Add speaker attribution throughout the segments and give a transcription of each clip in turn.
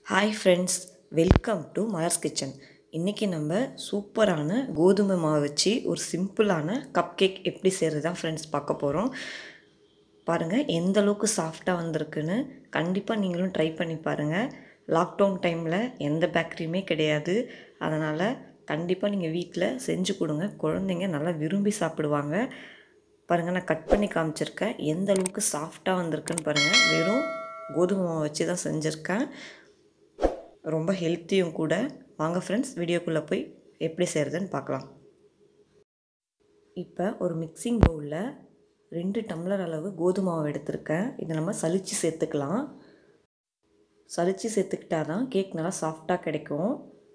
Speaker 1: hi friends welcome to Malar's kitchen இன்றைக்கி நம்ம சூப்பரான கோதுமை மாவு வச்சு ஒரு சிம்பிளான கப் கேக் எப்படி செய்கிறது தான் ஃப்ரெண்ட்ஸ் பார்க்க போகிறோம் பாருங்கள் எந்த அளவுக்கு சாஃப்டாக வந்திருக்குன்னு கண்டிப்பாக நீங்களும் ட்ரை பண்ணி பாருங்கள் லாக்டவுன் டைமில் எந்த பேக்கரியுமே கிடையாது அதனால் கண்டிப்பாக நீங்கள் வீட்டில் செஞ்சு கொடுங்க குழந்தைங்க நல்லா விரும்பி சாப்பிடுவாங்க பாருங்கள் நான் கட் பண்ணி காமிச்சிருக்கேன் எந்த அளவுக்கு சாஃப்டாக வந்திருக்குன்னு பாருங்கள் வெறும் கோதுமை மாவு வச்சு தான் செஞ்சுருக்கேன் ரொம்ப ஹெல்த்தியும் கூட வாங்க ஃப்ரெண்ட்ஸ் வீடியோக்குள்ளே போய் எப்படி செய்கிறதுன்னு பார்க்கலாம் இப்போ ஒரு மிக்சிங் பவுலில் ரெண்டு டம்ளர் அளவு கோதுமை மாவு எடுத்திருக்கேன் இதை நம்ம சலித்து சேர்த்துக்கலாம் சலித்து சேர்த்துக்கிட்டா தான் கேக் நல்லா சாஃப்டாக கிடைக்கும்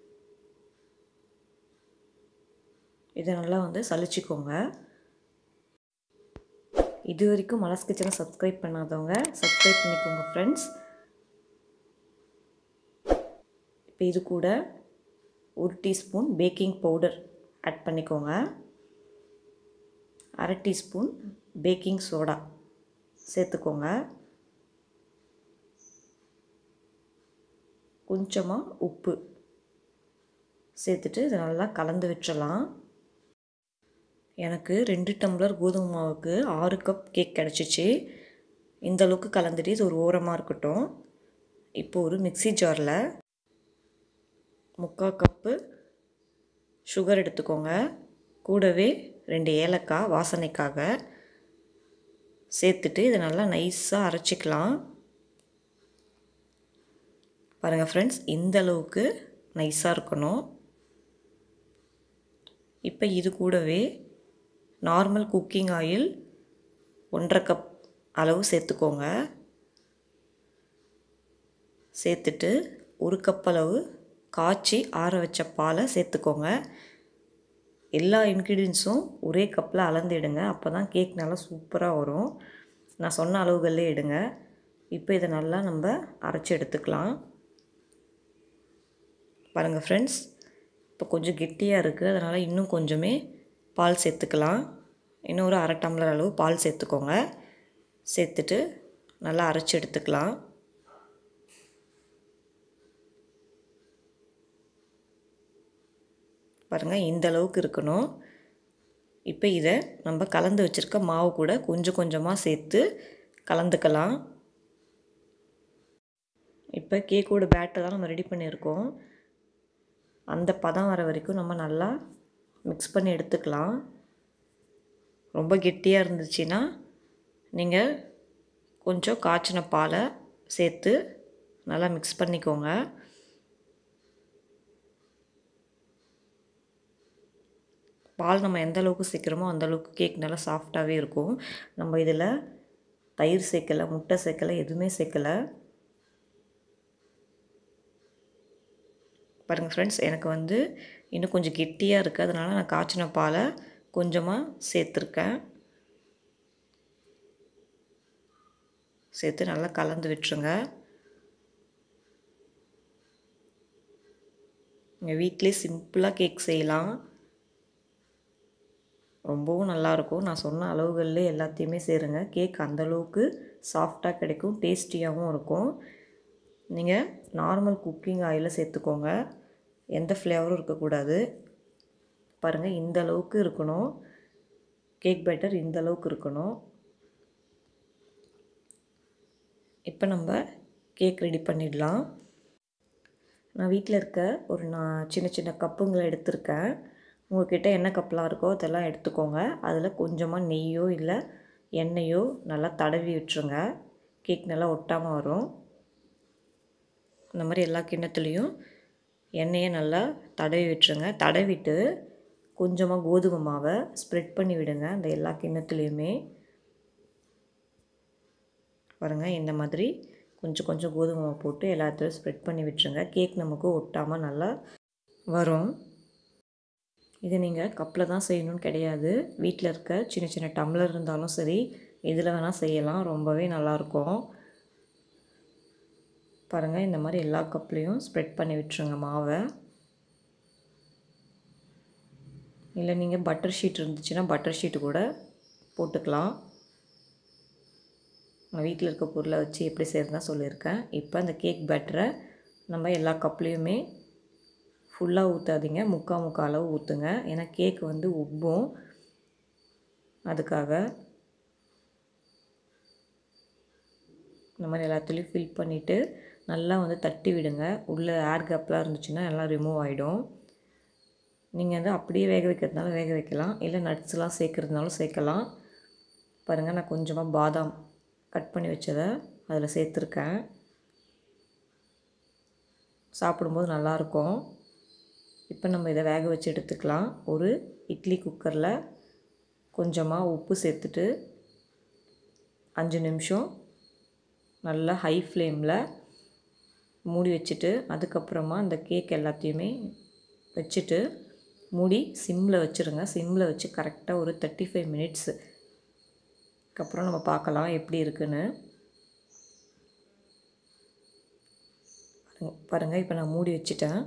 Speaker 1: இதை நல்லா வந்து சலிச்சிக்கோங்க இது வரைக்கும் மலர்ஸ் கிச்சனை சப்ஸ்கிரைப் பண்ணாதவங்க சப்ஸ்கிரைப் பண்ணிக்கோங்க ஃப்ரெண்ட்ஸ் இப்போ இது கூட ஒரு டீஸ்பூன் பேக்கிங் பவுடர் ஆட் பண்ணிக்கோங்க அரை டீஸ்பூன் பேக்கிங் சோடா சேர்த்துக்கோங்க கொஞ்சமாக உப்பு சேர்த்துட்டு இதை நல்லா கலந்து விட்டுறலாம் எனக்கு ரெண்டு டம்ளர் கோதுமை மாவுக்கு ஆறு கப் கேக் கிடச்சிச்சு இந்த அளவுக்கு கலந்துட்டு இது ஒரு ஓரமாக இருக்கட்டும் இப்போ ஒரு மிக்சி ஜாரில் முக்கால் கப்பு சுகர் எடுத்துக்கோங்க கூடவே ரெண்டு ஏலக்காய் வாசனைக்காக சேர்த்துட்டு இதை நல்லா நைஸாக அரைச்சிக்கலாம் பாருங்கள் ஃப்ரெண்ட்ஸ் இந்த அளவுக்கு நைஸாக இருக்கணும் இப்போ இது கூடவே நார்மல் குக்கிங் ஆயில் ஒன்றரை கப் அளவு சேர்த்துக்கோங்க சேர்த்துட்டு ஒரு கப் அளவு காய்ச்சி ஆற வச்ச பாலை சேர்த்துக்கோங்க எல்லா இன்க்ரீடியன்ஸும் ஒரே கப்பில் அளந்துடுங்க அப்போ தான் கேக் நல்லா சூப்பராக வரும் நான் சொன்ன அளவுகளே எடுங்க இப்போ இதை நல்லா நம்ம அரைச்சி எடுத்துக்கலாம் பாருங்கள் ஃப்ரெண்ட்ஸ் இப்போ கொஞ்சம் கெட்டியாக இருக்குது அதனால் இன்னும் கொஞ்சமே பால் சேர்த்துக்கலாம் இன்னும் ஒரு அரை டம்ளர் அளவு பால் சேர்த்துக்கோங்க சேர்த்துட்டு நல்லா அரைச்சி எடுத்துக்கலாம் பாருங்கள் இந்த அளவுக்கு இருக்கணும் இப்போ இதை நம்ம கலந்து வச்சுருக்க மாவு கூட கொஞ்சம் கொஞ்சமாக சேர்த்து கலந்துக்கலாம் இப்போ கேக்கோட பேட்டை தான் நம்ம ரெடி பண்ணியிருக்கோம் அந்த பதம் வர வரைக்கும் நம்ம நல்லா மிக்ஸ் பண்ணி எடுத்துக்கலாம் ரொம்ப கெட்டியாக இருந்துச்சுன்னா நீங்கள் கொஞ்சம் காய்ச்சின பாலை சேர்த்து நல்லா மிக்ஸ் பண்ணிக்கோங்க பால் நம்ம எந்த அளவுக்கு சேர்க்குறோமோ அந்த அளவுக்கு கேக் நல்லா சாஃப்டாகவே இருக்கும் நம்ம இதில் தயிர் சேர்க்கலை முட்டை சேர்க்கலை எதுவுமே சேர்க்கலை பாருங்கள் ஃப்ரெண்ட்ஸ் எனக்கு வந்து இன்னும் கொஞ்சம் கெட்டியாக இருக்குது அதனால் நான் காய்ச்சின பாலை கொஞ்சமாக சேர்த்துருக்கேன் சேர்த்து நல்லா கலந்து விட்டுருங்க எங்கள் வீட்டிலே சிம்பிளாக கேக் செய்யலாம் ரொம்பவும் நல்லாயிருக்கும் நான் சொன்ன அளவுகளில் எல்லாத்தையுமே சேருங்க கேக் அந்தளவுக்கு சாஃப்டாக கிடைக்கும் டேஸ்டியாகவும் இருக்கும் நீங்கள் நார்மல் குக்கிங் ஆயிலை சேர்த்துக்கோங்க எந்த ஃப்ளேவரும் இருக்கக்கூடாது பாருங்கள் இந்த அளவுக்கு இருக்கணும் கேக் பேட்டர் இந்த அளவுக்கு இருக்கணும் இப்போ நம்ம கேக் ரெடி பண்ணிடலாம் நான் வீட்டில் இருக்க ஒரு நான் சின்ன சின்ன கப்புங்களை எடுத்திருக்கேன் உங்கள்கிட்ட என்ன கப்லாம் இருக்கோ அதெல்லாம் எடுத்துக்கோங்க அதில் கொஞ்சமாக நெய்யோ இல்லை எண்ணெயோ நல்லா தடவி விட்டுருங்க கேக் நல்லா ஒட்டாமல் வரும் இந்த மாதிரி எல்லா கிண்ணத்துலேயும் எண்ணெயை நல்லா தடவி விட்டுருங்க தடவிட்டு கொஞ்சமாக கோதுமை மாவை ஸ்ப்ரெட் பண்ணி விடுங்க அந்த எல்லா கிண்ணத்துலேயுமே பாருங்கள் இந்த மாதிரி கொஞ்சம் கொஞ்சம் கோதுமை மாவு போட்டு எல்லாத்துலேயும் ஸ்ப்ரெட் பண்ணி விட்டுருங்க கேக் நமக்கு ஒட்டாமல் நல்லா வரும் இது நீங்கள் கப்பில் தான் செய்யணும்னு கிடையாது வீட்டில் இருக்க சின்ன சின்ன டம்ளர் இருந்தாலும் சரி இதில் வேணால் செய்யலாம் ரொம்பவே நல்லாயிருக்கும் பாருங்கள் இந்த மாதிரி எல்லா கப்லேயும் ஸ்ப்ரெட் பண்ணி விட்டுருங்க மாவை இல்லை நீங்கள் பட்டர் ஷீட் இருந்துச்சுன்னா பட்டர் ஷீட்டு கூட போட்டுக்கலாம் நான் வீட்டில் இருக்க பொருளை வச்சு எப்படி செய்யறதுனா சொல்லியிருக்கேன் இப்போ அந்த கேக் பேட்டரை நம்ம எல்லா கப்லேயுமே ஃபுல்லாக ஊற்றாதீங்க முக்கால் முக்கால் அளவு ஊற்றுங்க ஏன்னா கேக் வந்து உப்பும் அதுக்காக இந்த மாதிரி எல்லாத்துலேயும் ஃபில் பண்ணிவிட்டு நல்லா வந்து தட்டி விடுங்க உள்ளே ஏர் கேப்லாம் இருந்துச்சுன்னா எல்லாம் ரிமூவ் ஆகிடும் நீங்கள் வந்து அப்படியே வேக வைக்கிறதுனால வேக வைக்கலாம் இல்லை நட்ஸ்லாம் சேர்க்குறதுனாலும் சேர்க்கலாம் பாருங்கள் நான் கொஞ்சமாக பாதாம் கட் பண்ணி வச்சதை அதில் சேர்த்துருக்கேன் சாப்பிடும்போது நல்லாயிருக்கும் இப்போ நம்ம இதை வேக வச்சு எடுத்துக்கலாம் ஒரு இட்லி குக்கரில் கொஞ்சமாக உப்பு சேர்த்துட்டு அஞ்சு நிமிஷம் நல்லா ஹை ஃப்ளேமில் மூடி வச்சுட்டு அதுக்கப்புறமா அந்த கேக் எல்லாத்தையுமே வச்சுட்டு மூடி சிம்மில் வச்சுருங்க சிம்மில் வச்சு கரெக்டாக ஒரு தேர்ட்டி ஃபைவ் மினிட்ஸு அதுக்கப்புறம் நம்ம பார்க்கலாம் எப்படி இருக்குன்னு பாருங்கள் இப்போ நான் மூடி வச்சுட்டேன்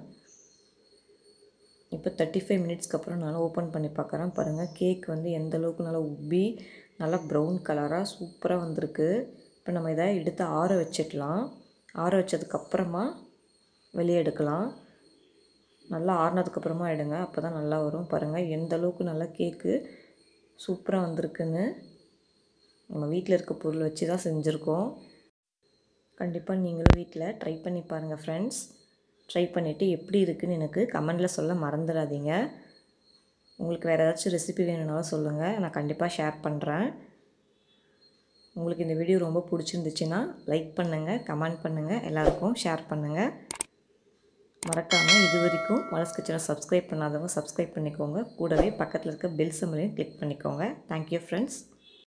Speaker 1: இப்போ தேர்ட்டி ஃபைவ் மினிட்ஸ்க்கு அப்புறம் நான் ஓப்பன் பண்ணி பார்க்குறேன் பாருங்கள் கேக் வந்து எந்த அளவுக்கு நல்லா உப்பி நல்லா ப்ரௌன் கலராக சூப்பராக வந்திருக்கு இப்போ நம்ம இதை எடுத்து ஆற வச்சிடலாம் ஆற வச்சதுக்கப்புறமா வெளியே எடுக்கலாம் நல்லா ஆறினதுக்கப்புறமா எடுங்க அப்போ தான் நல்லா வரும் பாருங்கள் எந்த அளவுக்கு நல்லா கேக்கு சூப்பராக வந்திருக்குன்னு நம்ம வீட்டில் இருக்க பொருள் வச்சு தான் செஞ்சுருக்கோம் கண்டிப்பாக நீங்களும் வீட்டில் ட்ரை பண்ணி பாருங்கள் ஃப்ரெண்ட்ஸ் ட்ரை பண்ணிவிட்டு எப்படி இருக்குன்னு எனக்கு கமெண்டில் சொல்ல மறந்துடாதீங்க உங்களுக்கு வேறு ஏதாச்சும் ரெசிபி வேணும்னாலும் சொல்லுங்கள் நான் கண்டிப்பாக ஷேர் பண்ணுறேன் உங்களுக்கு இந்த வீடியோ ரொம்ப பிடிச்சிருந்துச்சுன்னா லைக் பண்ணுங்கள் கமெண்ட் பண்ணுங்கள் எல்லாருக்கும் ஷேர் பண்ணுங்கள் மறக்காமல் இது வரைக்கும் மலஸ் கிச்சனை சப்ஸ்கிரைப் பண்ணாதவங்க சப்ஸ்கிரைப் பண்ணிக்கோங்க கூடவே பக்கத்தில் இருக்க பெல் சிம்லையும் கிளிக் பண்ணிக்கோங்க தேங்க்யூ ஃப்ரெண்ட்ஸ்